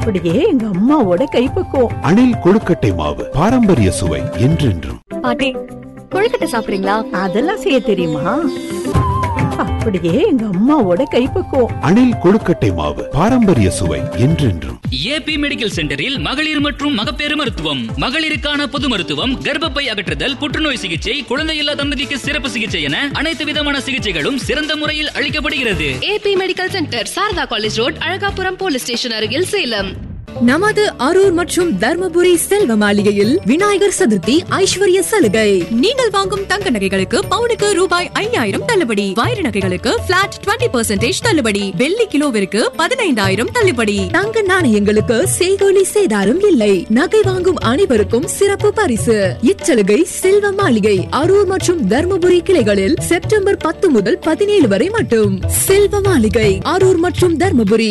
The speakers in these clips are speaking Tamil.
அப்படியே எங்க அம்மாவோட கைப்பக்குவம் அணில் கொழுக்கட்டை மாவு பாரம்பரிய சுவை என்றென்றும் பாட்டி கொழுக்கட்டை சாப்பிடுறீங்களா அதெல்லாம் செய்ய தெரியுமா அப்படியே எங்க அம்மாவோட கைப்பக்குவம் அணில் கொழுக்கட்டை மாவு பாரம்பரிய சுவை என்றென்றும் ஏபி மெடிக்கல் சென்டரில் மகளிர் மற்றும் மகப்பேறு மருத்துவம் மகளிருக்கான பொது மருத்துவம் கர்ப்பப்பை அகற்றுதல் புற்றுநோய் சிகிச்சை குழந்தையில்லா தம்பதிக்கு சிறப்பு சிகிச்சை என அனைத்து விதமான சிகிச்சைகளும் சிறந்த முறையில் அளிக்கப்படுகிறது A B medical centre Sarada college road Alagapuram police station அருகில் சேலம் நமது அரூர் மற்றும் தர்மபுரி செல்வ மாளிகையில் விநாயகர் சதுர்த்தி ஐஸ்வர்ய சலுகை நீங்கள் வாங்கும் தங்க நகைகளுக்கு பவுனுக்கு ரூபாய் ஐயாயிரம் தள்ளுபடி வைர நகைகளுக்கு பிளாட் 20% தள்ளுபடி வெள்ளி கிலோவிற்கு பதினைந்தாயிரம் தள்ளுபடி தங்க நாணயங்களுக்கு செய்கோலி சேதாரம் இல்லை நகை வாங்கும் அனைவருக்கும் சிறப்பு பரிசு இச்சலுகை செல்வ மாளிகை அரூர் மற்றும் தர்மபுரி கிளைகளில் செப்டம்பர் பத்து முதல் பதினேழு வரை மட்டும் செல்வ மாளிகை அரூர் மற்றும் தர்மபுரி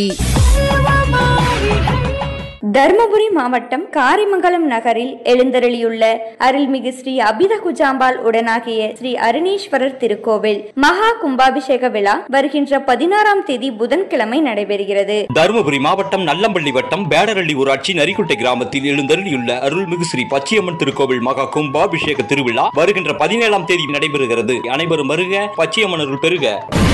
தர்மபுரி மாவட்டம் காரிமங்கலம் நகரில் எழுந்தருளியுள்ள அருள்மிகு ஸ்ரீ அபித குஜாம்பாள் உடனாகிய ஸ்ரீ அருணீஸ்வரர் திருக்கோவில் மகா கும்பாபிஷேக விழா வருகின்ற பதினாறாம் தேதி புதன்கிழமை நடைபெறுகிறது தருமபுரி மாவட்டம் நல்லம்பள்ளி வட்டம் பேடரள்ளி ஊராட்சி நரிக்குட்டை கிராமத்தில் எழுந்தருளியுள்ள அருள்மிகு ஸ்ரீ பச்சையம்மன் திருக்கோவில் மகா கும்பாபிஷேக திருவிழா வருகின்ற பதினேழாம் தேதி நடைபெறுகிறது அனைவரும் வருக பச்சையம்மன் அருள் பெறுக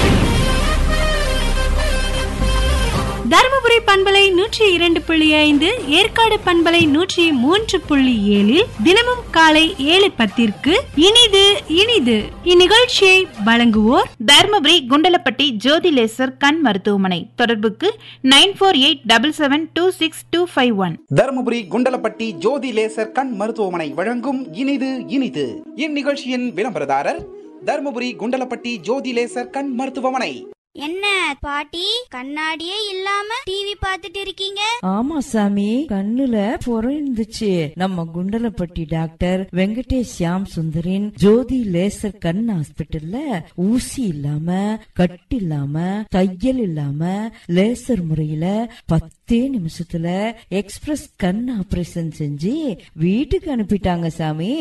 தருமபுரி பண்பலை நூற்றி இரண்டு புள்ளி ஐந்து ஏற்காடு பண்பலை நூற்றி மூன்று புள்ளி ஏழில் தினமும் காலை ஏழு பத்திற்கு இனிது இனிது இந்நிகழ்ச்சியை வழங்குவோர் தர்மபுரி குண்டலப்பட்டி ஜோதி லேசர் கண் மருத்துவமனை தொடர்புக்கு nine four eight double seven two six two five one Dharmapuri Kundalapatti Jothi laser கண் மருத்துவமனை வழங்கும் இனிது இனிது இந்நிகழ்ச்சியின் விளம்பரதாரர் தருமபுரி குண்டலப்பட்டி ஜோதி லேசர் கண் மருத்துவமனை என்ன பாட்டி கண்ணாடியே இல்லாம டிவி பார்த்துட்டு இருக்கீங்க ஆமா சாமி கண்ணுல புறம் இருந்துச்சு நம்ம குண்டலப்பட்டி டாக்டர் வெங்கடேஷ் ஷியாம் சுந்தரின் ஜோதி லேசர் கண் ஹாஸ்பிட்டல்ல ஊசி இல்லாம கட்டு இல்லாம தையல் இல்லாம லேசர் முறையில பத்தே நிமிஷத்துல எக்ஸ்பிரஸ் கண் ஆபரேஷன் செஞ்சு வீட்டுக்கு அனுப்பிட்டாங்க சாமி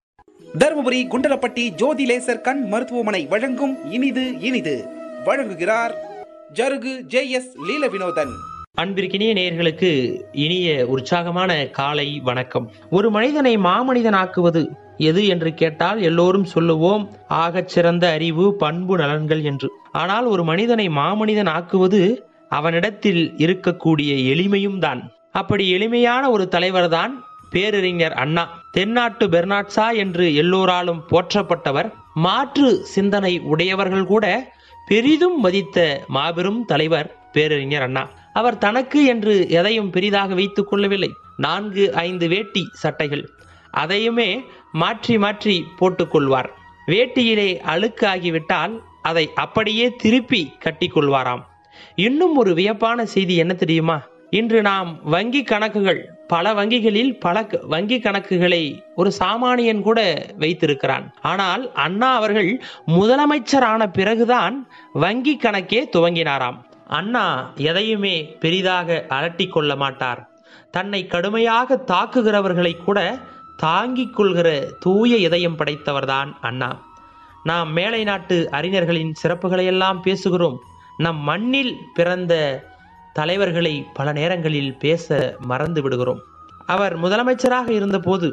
தருமபுரி குண்டலப்பட்டி ஜோதி லேசர் கண் மருத்துவமனை வழங்கும் இனிது இனிது வழங்குகிறார் ஜருகு ஜே எஸ் லீல வினோதன் அன்பிற்கினிய நேயர்களுக்கு இனிய உற்சாகமான காலை வணக்கம் ஒரு மனிதனை மாமனிதனாக்குவது எது என்று கேட்டால் எல்லோரும் சொல்லுவோம் ஆகச் சிறந்த அறிவு பண்பு நலன்கள் என்று ஆனால் ஒரு மனிதனை மாமனிதன் ஆக்குவது அவனிடத்தில் இருக்கக்கூடிய எளிமையும் தான் அப்படி எளிமையான ஒரு தலைவர்தான் பேரறிஞர் அண்ணா தென்னாட்டு பெர்னாட்சா என்று எல்லோராலும் போற்றப்பட்டவர் மாற்று சிந்தனை உடையவர்கள் கூட பெரிதும் மதித்த மாபெரும் தலைவர் பேரறிஞர் அண்ணா அவர் தனக்கு என்று எதையும் பெரிதாக வைத்துக் கொள்ளவில்லை நான்கு ஐந்து வேட்டி சட்டைகள் அதையுமே மாற்றி மாற்றி போட்டுக்கொள்வார் வேட்டியிலே அழுக்கு ஆகிவிட்டால் அதை அப்படியே திருப்பி கட்டிக்கொள்வாராம் இன்னும் ஒரு வியப்பான செய்தி என்ன தெரியுமா இன்று நாம் வங்கி கணக்குகள் பல வங்கிகளில் பல க- வங்கி கணக்குகளை ஒரு சாமானியன் கூட வைத்திருக்கிறான் ஆனால் அண்ணா அவர்கள் முதலமைச்சரான பிறகுதான் வங்கி கணக்கே துவங்கினாராம் அண்ணா எதையுமே பெரிதாக அலட்டிக் கொள்ள மாட்டார் தன்னை கடுமையாக தாக்குகிறவர்களை கூட தாங்கிக் கொள்கிற தூய இதயம் படைத்தவர்தான் அண்ணா நாம் மேலை நாட்டு அறிஞர்களின் சிறப்புகளை எல்லாம் பேசுகிறோம் நம் மண்ணில் பிறந்த தலைவர்களை பல நேரங்களில் பேச மறந்து விடுகிறோம் அவர் முதலமைச்சராக இருந்தபோது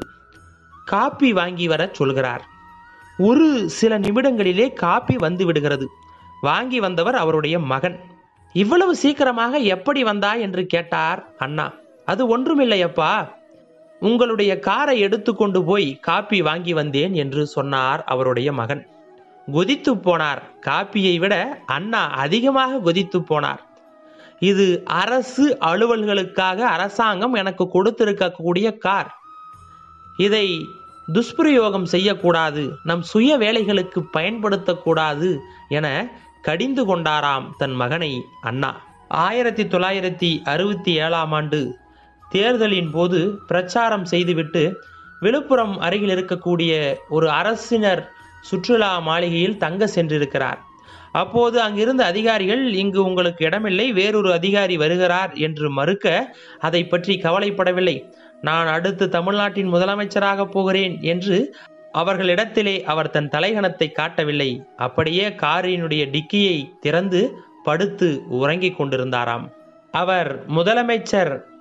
காப்பி வாங்கி வரச் சொல்கிறார் ஒரு சில நிமிடங்களிலே காப்பி வந்து விடுகிறது வாங்கி வந்தவர் அவருடைய மகன் இவ்வளவு சீக்கிரமாக எப்படி வந்தாய் என்று கேட்டார் அண்ணா அது ஒன்றுமில்லையப்பா உங்களுடைய காரை எடுத்துக்கொண்டு போய் காப்பி வாங்கி வந்தேன் என்று சொன்னார் அவருடைய மகன் கொதித்து போனார் காப்பியை விட அண்ணா அதிகமாக கொதித்து போனார் இது அரசு அலுவல்களுக்காக அரசாங்கம் எனக்கு கொடுத்திருக்கக்கூடிய கார் இதை துஷ்பிரயோகம் செய்யக்கூடாது நம் சுய வேலைகளுக்கு பயன்படுத்தக்கூடாது என கடிந்து கொண்டாராம் தன் மகனை அண்ணா ஆயிரத்தி தொள்ளாயிரத்தி அறுபத்தி ஏழாம் ஆண்டு தேர்தலின் போது பிரச்சாரம் செய்துவிட்டு விழுப்புரம் அருகில் இருக்கக்கூடிய ஒரு அரசினர் சுற்றுலா மாளிகையில் தங்க சென்றிருக்கிறார் அப்போது அங்கிருந்த அதிகாரிகள் இங்கு உங்களுக்கு இடமில்லை வேறொரு அதிகாரி வருகிறார் என்று மறுக்க அதை பற்றி கவலைப்படவில்லை நான் அடுத்து தமிழ்நாட்டின் முதலமைச்சராக போகிறேன் என்று அவர்களிடத்திலே அவர் தன் தலைகணத்தை காட்டவில்லை அப்படியே காரினுடைய டிக்கியை திறந்து படுத்து உறங்கிக் கொண்டிருந்தாராம் அவர் முதலமைச்சர்